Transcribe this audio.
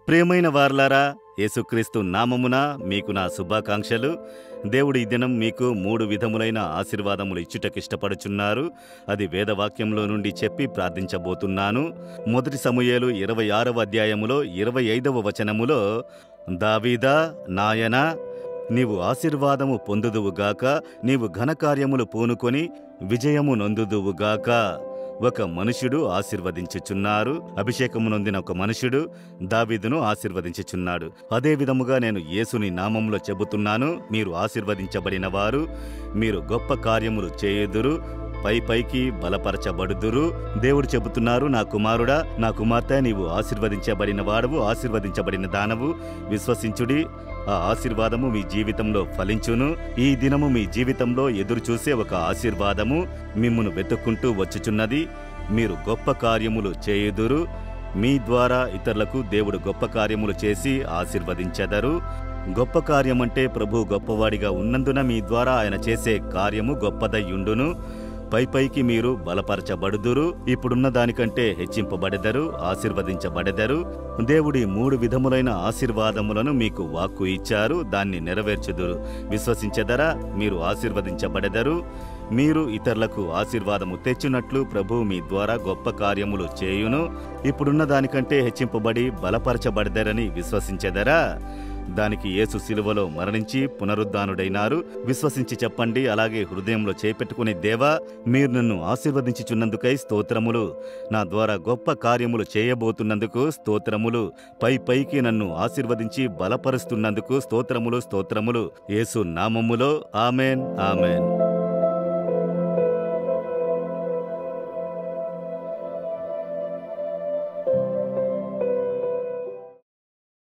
ప్రియమైన వార్లారా యేసుక్రీస్తు నామమున మీకు నా శుభాకాంక్షలు దేవుడు ఈ దినం మీకు మూడు విధములైన ఆశీర్వాదములు ఇచ్చుటకిష్టపడుచున్నారు అది వేదవాక్యంలో నుండి చెప్పి ప్రార్థించబోతున్నాను మొదటి సమూయేలు ఇరవై ఆరవ అధ్యాయములో ఇరవై ఐదవ వచనములో దావీదా నాయనా నీవు ఆశీర్వాదము పొందుదువుగాక నీవు ఘనకార్యములు పూనుకొని విజయము నొందుదువుగాక ఒక మనుషుడు ఆశీర్వదించుచున్నారు అభిషేకము నొందిన ఒక మనుషుడు దావీదును ఆశీర్వదించుచున్నాడు అదే విధముగా నేను యేసుని నామంలో చెబుతున్నాను మీరు ఆశీర్వదించబడిన వారు మీరు గొప్ప కార్యములు చేయుదురు పై పైకి బలపరచబడుదురు దేవుడు చెబుతున్నారు నా కుమారుడా నా కుమార్తె నీవు ఆశీర్వదించబడిన వాడవు ఆశీర్వదించబడిన దానవు విశ్వసించుడి ఆ ఆశీర్వాదము మీ జీవితంలో ఫలించును ఈ దినము మీ జీవితంలో ఎదురు చూసే ఒక ఆశీర్వాదము మిమ్మును వెతుక్కుంటూ వచ్చుచున్నది మీరు గొప్ప కార్యములు చేయుదురు మీ ద్వారా ఇతరులకు దేవుడు గొప్ప కార్యములు చేసి ఆశీర్వదించెదరు గొప్ప కార్యమంటే ప్రభు గొప్పవాడిగా ఉన్నందున మీ ద్వారా ఆయన చేసే కార్యము గొప్పదయ్యుండును పై పైకి మీరు బలపరచబడుదురు ఇప్పుడున్న దానికంటే హెచ్చింపబడెదరు ఆశీర్వదించబడెదరు దేవుడి మూడు విధములైన ఆశీర్వాదములను మీకు వాక్కు ఇచ్చారు దాన్ని నెరవేర్చుదురు విశ్వసించెదరా మీరు ఆశీర్వదించబడెదరు మీరు ఇతరులకు ఆశీర్వాదము తెచ్చునట్లు ప్రభు మీ ద్వారా గొప్ప కార్యములు చేయును ఇప్పుడున్న దానికంటే హెచ్చింపబడి బలపరచబడదరని విశ్వసించెదరా దానికి యేసు శిలువలో మరణించి పునరుద్ధానుడైనారు విశ్వసించి చెప్పండి అలాగే హృదయంలో చేపెట్టుకునే దేవా మీరు నన్ను ఆశీర్వదించుచున్నందుకై స్తోత్రములు నా ద్వారా గొప్ప కార్యములు చేయబోతున్నందుకు స్తోత్రములు పై పైకి నన్ను ఆశీర్వదించి బలపరుస్తున్నందుకు స్తోత్రములు స్తోత్రములు యేసు నామములో ఆమెన్ ఆమెన్